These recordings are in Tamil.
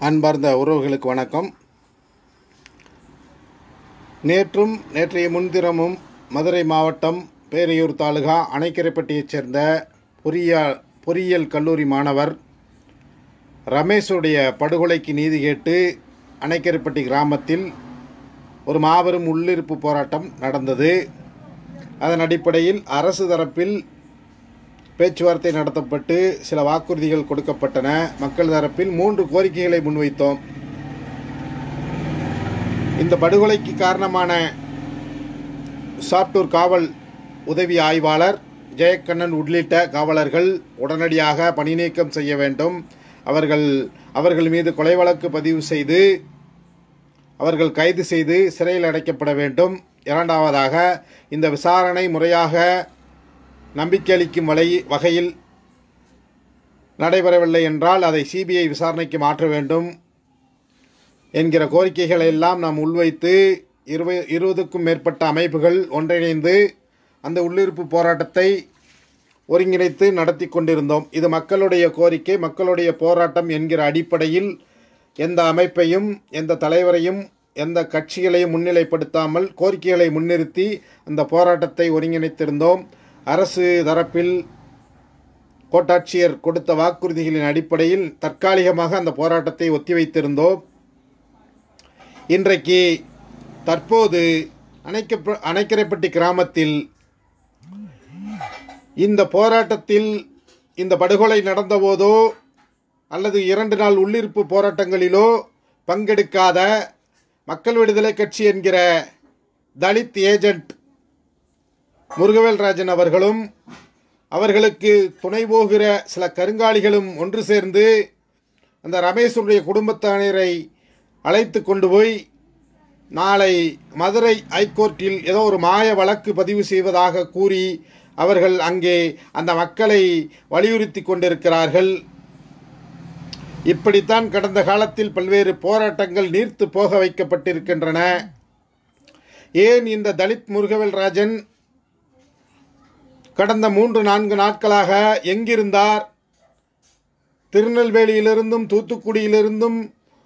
அன்பார்ந்த உறவுகளுக்கு வணக்கம் நேற்றும் நேற்றைய முன்தினமும் மதுரை மாவட்டம் பேரையூர் தாலுகா அணைக்கரைப்பட்டியைச் சேர்ந்த பொறியா பொறியியல் கல்லூரி மாணவர் ரமேஷுடைய படுகொலைக்கு நீதி கேட்டு அணைக்கரைப்பட்டி கிராமத்தில் ஒரு மாபெரும் உள்ளிருப்பு போராட்டம் நடந்தது அதன் அடிப்படையில் அரசு தரப்பில் பேச்சுவார்த்தை நடத்தப்பட்டு சில வாக்குறுதிகள் கொடுக்கப்பட்டன மக்கள் தரப்பில் மூன்று கோரிக்கைகளை முன்வைத்தோம் இந்த படுகொலைக்கு காரணமான சாப்டூர் காவல் உதவி ஆய்வாளர் ஜெயக்கண்ணன் உள்ளிட்ட காவலர்கள் உடனடியாக பணி நீக்கம் செய்ய வேண்டும் அவர்கள் அவர்கள் மீது கொலை வழக்கு பதிவு செய்து அவர்கள் கைது செய்து சிறையில் அடைக்கப்பட வேண்டும் இரண்டாவதாக இந்த விசாரணை முறையாக நம்பிக்கை அளிக்கும் வலை வகையில் நடைபெறவில்லை என்றால் அதை சிபிஐ விசாரணைக்கு மாற்ற வேண்டும் என்கிற கோரிக்கைகளை எல்லாம் நாம் உள்வைத்து இருபது இருபதுக்கும் மேற்பட்ட அமைப்புகள் ஒன்றிணைந்து அந்த உள்ளிருப்பு போராட்டத்தை ஒருங்கிணைத்து நடத்தி கொண்டிருந்தோம் இது மக்களுடைய கோரிக்கை மக்களுடைய போராட்டம் என்கிற அடிப்படையில் எந்த அமைப்பையும் எந்த தலைவரையும் எந்த கட்சிகளையும் முன்னிலைப்படுத்தாமல் கோரிக்கைகளை முன்னிறுத்தி அந்த போராட்டத்தை ஒருங்கிணைத்திருந்தோம் அரசு தரப்பில் கோட்டாட்சியர் கொடுத்த வாக்குறுதிகளின் அடிப்படையில் தற்காலிகமாக அந்த போராட்டத்தை ஒத்திவைத்திருந்தோம் இன்றைக்கு தற்போது அணைக்க அணைக்கரைப்பட்டி கிராமத்தில் இந்த போராட்டத்தில் இந்த படுகொலை நடந்தபோதோ அல்லது இரண்டு நாள் உள்ளிருப்பு போராட்டங்களிலோ பங்கெடுக்காத மக்கள் விடுதலை கட்சி என்கிற தலித் ஏஜென்ட் முருகவேல்ராஜன் அவர்களும் அவர்களுக்கு துணை போகிற சில கருங்காலிகளும் ஒன்று சேர்ந்து அந்த ரமேஷுடைய குடும்பத்தினரை அழைத்து கொண்டு போய் நாளை மதுரை ஐகோர்ட்டில் ஏதோ ஒரு மாய வழக்கு பதிவு செய்வதாக கூறி அவர்கள் அங்கே அந்த மக்களை வலியுறுத்தி கொண்டிருக்கிறார்கள் இப்படித்தான் கடந்த காலத்தில் பல்வேறு போராட்டங்கள் நீர்த்து போக வைக்கப்பட்டிருக்கின்றன ஏன் இந்த தலித் முருகவேல் ராஜன் கடந்த மூன்று நான்கு நாட்களாக எங்கிருந்தார் திருநெல்வேலியிலிருந்தும் தூத்துக்குடியிலிருந்தும்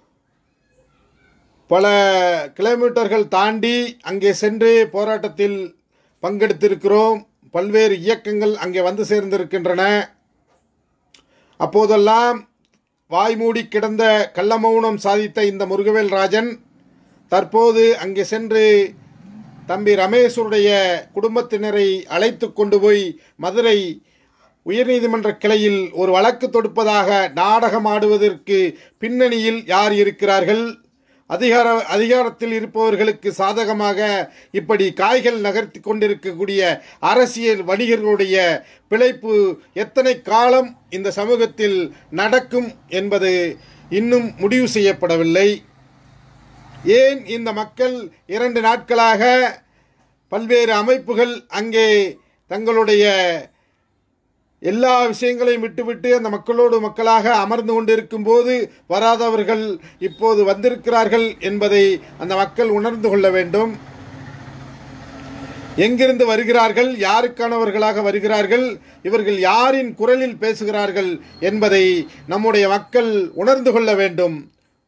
பல கிலோமீட்டர்கள் தாண்டி அங்கே சென்று போராட்டத்தில் பங்கெடுத்திருக்கிறோம் பல்வேறு இயக்கங்கள் அங்கே வந்து சேர்ந்திருக்கின்றன அப்போதெல்லாம் வாய்மூடி கிடந்த கள்ளமௌனம் சாதித்த இந்த முருகவேல் ராஜன் தற்போது அங்கே சென்று தம்பி ரமேஷுடைய குடும்பத்தினரை அழைத்து கொண்டு போய் மதுரை உயர்நீதிமன்ற கிளையில் ஒரு வழக்கு தொடுப்பதாக நாடகம் ஆடுவதற்கு பின்னணியில் யார் இருக்கிறார்கள் அதிகார அதிகாரத்தில் இருப்பவர்களுக்கு சாதகமாக இப்படி காய்கள் நகர்த்தி கொண்டிருக்கக்கூடிய அரசியல் வணிகர்களுடைய பிழைப்பு எத்தனை காலம் இந்த சமூகத்தில் நடக்கும் என்பது இன்னும் முடிவு செய்யப்படவில்லை ஏன் இந்த மக்கள் இரண்டு நாட்களாக பல்வேறு அமைப்புகள் அங்கே தங்களுடைய எல்லா விஷயங்களையும் விட்டுவிட்டு அந்த மக்களோடு மக்களாக அமர்ந்து கொண்டிருக்கும் போது வராதவர்கள் இப்போது வந்திருக்கிறார்கள் என்பதை அந்த மக்கள் உணர்ந்து கொள்ள வேண்டும் எங்கிருந்து வருகிறார்கள் யாருக்கானவர்களாக வருகிறார்கள் இவர்கள் யாரின் குரலில் பேசுகிறார்கள் என்பதை நம்முடைய மக்கள் உணர்ந்து கொள்ள வேண்டும்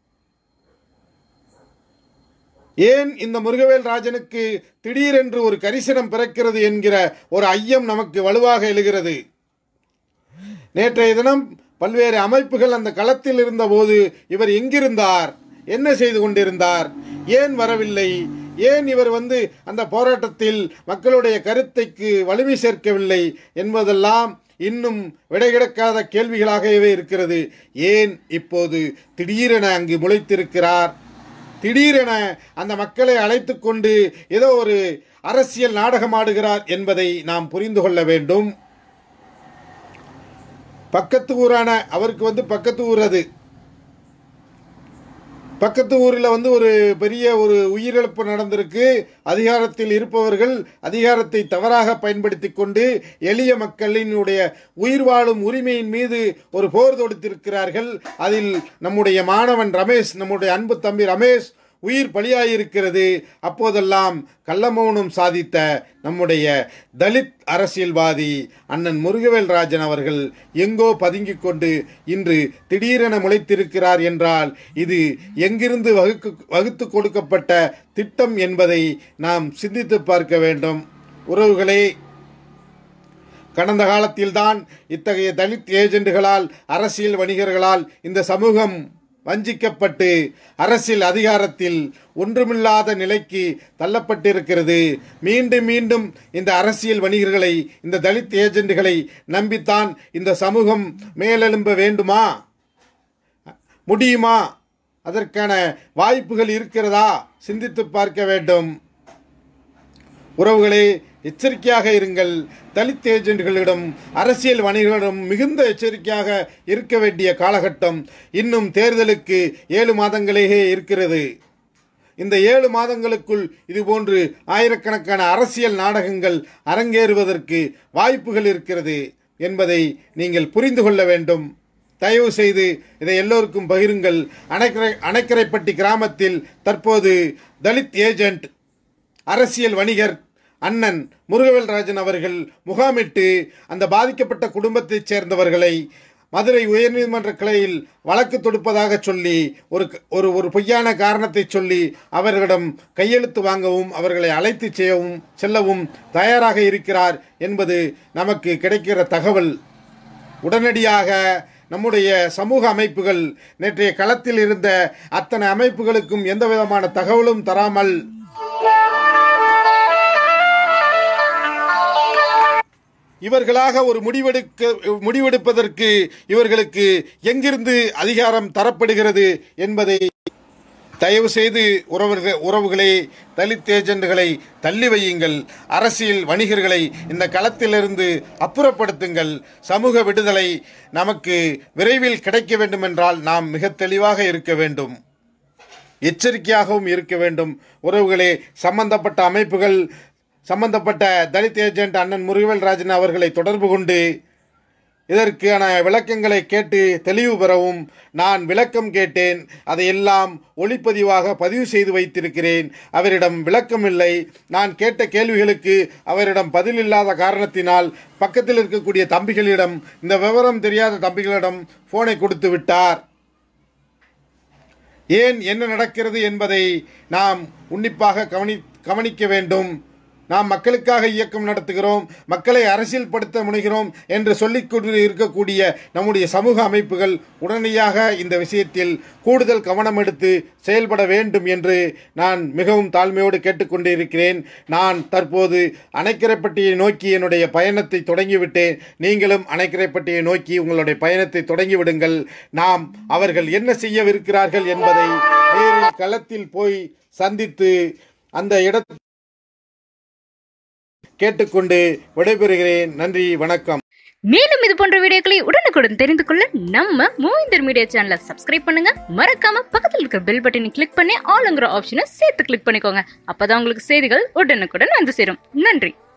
ஏன் இந்த முருகவேல் ராஜனுக்கு திடீரென்று ஒரு கரிசனம் பிறக்கிறது என்கிற ஒரு ஐயம் நமக்கு வலுவாக எழுகிறது நேற்றைய தினம் பல்வேறு அமைப்புகள் அந்த களத்தில் இருந்தபோது இவர் எங்கிருந்தார் என்ன செய்து கொண்டிருந்தார் ஏன் வரவில்லை ஏன் இவர் வந்து அந்த போராட்டத்தில் மக்களுடைய கருத்தைக்கு வலிமை சேர்க்கவில்லை என்பதெல்லாம் இன்னும் விடைகிடக்காத கேள்விகளாகவே இருக்கிறது ஏன் இப்போது திடீரென அங்கு முளைத்திருக்கிறார் திடீரென அந்த மக்களை அழைத்து கொண்டு ஏதோ ஒரு அரசியல் நாடகம் ஆடுகிறார் என்பதை நாம் புரிந்து கொள்ள வேண்டும் பக்கத்து ஊரான அவருக்கு வந்து பக்கத்து ஊர் அது பக்கத்து ஊரில் வந்து ஒரு பெரிய ஒரு உயிரிழப்பு நடந்திருக்கு அதிகாரத்தில் இருப்பவர்கள் அதிகாரத்தை தவறாக பயன்படுத்தி கொண்டு எளிய மக்களினுடைய உயிர் வாழும் உரிமையின் மீது ஒரு போர் தொடுத்திருக்கிறார்கள் அதில் நம்முடைய மாணவன் ரமேஷ் நம்முடைய அன்பு தம்பி ரமேஷ் உயிர் பலியாயிருக்கிறது அப்போதெல்லாம் கள்ளமௌனம் சாதித்த நம்முடைய தலித் அரசியல்வாதி அண்ணன் முருகவேல் ராஜன் அவர்கள் எங்கோ பதுங்கிக் கொண்டு இன்று திடீரென முளைத்திருக்கிறார் என்றால் இது எங்கிருந்து வகுக்கு வகுத்து கொடுக்கப்பட்ட திட்டம் என்பதை நாம் சிந்தித்து பார்க்க வேண்டும் உறவுகளே கடந்த காலத்தில்தான் இத்தகைய தலித் ஏஜெண்டுகளால் அரசியல் வணிகர்களால் இந்த சமூகம் வஞ்சிக்கப்பட்டு அரசியல் அதிகாரத்தில் ஒன்றுமில்லாத நிலைக்கு தள்ளப்பட்டிருக்கிறது மீண்டும் மீண்டும் இந்த அரசியல் வணிகர்களை இந்த தலித் ஏஜெண்டுகளை நம்பித்தான் இந்த சமூகம் மேலெழும்ப வேண்டுமா முடியுமா அதற்கான வாய்ப்புகள் இருக்கிறதா சிந்தித்து பார்க்க வேண்டும் உறவுகளே எச்சரிக்கையாக இருங்கள் தலித் ஏஜென்ட்களிடம் அரசியல் வணிகர்களிடம் மிகுந்த எச்சரிக்கையாக இருக்க வேண்டிய காலகட்டம் இன்னும் தேர்தலுக்கு ஏழு மாதங்களேயே இருக்கிறது இந்த ஏழு மாதங்களுக்குள் இதுபோன்று ஆயிரக்கணக்கான அரசியல் நாடகங்கள் அரங்கேறுவதற்கு வாய்ப்புகள் இருக்கிறது என்பதை நீங்கள் புரிந்து கொள்ள வேண்டும் தயவு செய்து இதை எல்லோருக்கும் பகிருங்கள் அணைக்கரை அணைக்கரைப்பட்டி கிராமத்தில் தற்போது தலித் ஏஜெண்ட் அரசியல் வணிகர் அண்ணன் முருகவேல்ராஜன் அவர்கள் முகாமிட்டு அந்த பாதிக்கப்பட்ட குடும்பத்தைச் சேர்ந்தவர்களை மதுரை உயர்நீதிமன்ற கிளையில் வழக்கு தொடுப்பதாக சொல்லி ஒரு ஒரு ஒரு பொய்யான காரணத்தை சொல்லி அவர்களிடம் கையெழுத்து வாங்கவும் அவர்களை அழைத்து செய்யவும் செல்லவும் தயாராக இருக்கிறார் என்பது நமக்கு கிடைக்கிற தகவல் உடனடியாக நம்முடைய சமூக அமைப்புகள் நேற்றைய களத்தில் இருந்த அத்தனை அமைப்புகளுக்கும் எந்த விதமான தகவலும் தராமல் இவர்களாக ஒரு முடிவெடுக்க முடிவெடுப்பதற்கு இவர்களுக்கு எங்கிருந்து அதிகாரம் தரப்படுகிறது என்பதை தயவு செய்து உறவுகள் உறவுகளே தலித் ஏஜெண்டுகளை தள்ளி வையுங்கள் அரசியல் வணிகர்களை இந்த களத்திலிருந்து அப்புறப்படுத்துங்கள் சமூக விடுதலை நமக்கு விரைவில் கிடைக்க வேண்டுமென்றால் நாம் மிக தெளிவாக இருக்க வேண்டும் எச்சரிக்கையாகவும் இருக்க வேண்டும் உறவுகளே சம்பந்தப்பட்ட அமைப்புகள் சம்பந்தப்பட்ட தலித் ஏஜென்ட் அண்ணன் முருகவேல் ராஜன் அவர்களை தொடர்பு கொண்டு இதற்கான விளக்கங்களை கேட்டு தெளிவு பெறவும் நான் விளக்கம் கேட்டேன் அதையெல்லாம் ஒளிப்பதிவாக பதிவு செய்து வைத்திருக்கிறேன் அவரிடம் விளக்கம் இல்லை நான் கேட்ட கேள்விகளுக்கு அவரிடம் பதில் இல்லாத காரணத்தினால் பக்கத்தில் இருக்கக்கூடிய தம்பிகளிடம் இந்த விவரம் தெரியாத தம்பிகளிடம் போனை கொடுத்து விட்டார் ஏன் என்ன நடக்கிறது என்பதை நாம் உன்னிப்பாக கவனி கவனிக்க வேண்டும் நாம் மக்களுக்காக இயக்கம் நடத்துகிறோம் மக்களை அரசியல்படுத்த முனைகிறோம் என்று சொல்லிக் கொண்டு இருக்கக்கூடிய நம்முடைய சமூக அமைப்புகள் உடனடியாக இந்த விஷயத்தில் கூடுதல் கவனம் எடுத்து செயல்பட வேண்டும் என்று நான் மிகவும் தாழ்மையோடு கேட்டுக்கொண்டு இருக்கிறேன் நான் தற்போது அணைக்கரைப்பட்டியை நோக்கி என்னுடைய பயணத்தை தொடங்கிவிட்டேன் நீங்களும் அணைக்கரைப்பட்டியை நோக்கி உங்களுடைய பயணத்தை தொடங்கிவிடுங்கள் நாம் அவர்கள் என்ன செய்யவிருக்கிறார்கள் என்பதை நேரில் களத்தில் போய் சந்தித்து அந்த இடத்தில் கேட்டுக்கொண்டு விடைபெறுகிறேன் நன்றி வணக்கம் மேலும் இது போன்ற வீடியோக்களை உடனுக்குடன் தெரிந்து கொள்ள நம்ம மூவிந்தர் மீடியா சேனலை சப்ஸ்கிரைப் பண்ணுங்க மறக்காம பக்கத்தில் இருக்கிற பெல் பட்டனை கிளிக் பண்ணி ஆளுங்கிற ஆப்ஷனை சேர்த்து கிளிக் பண்ணிக்கோங்க அப்பதான் உங்களுக்கு செய்திகள் உடனுக்குடன் வந்து சேரும் நன்றி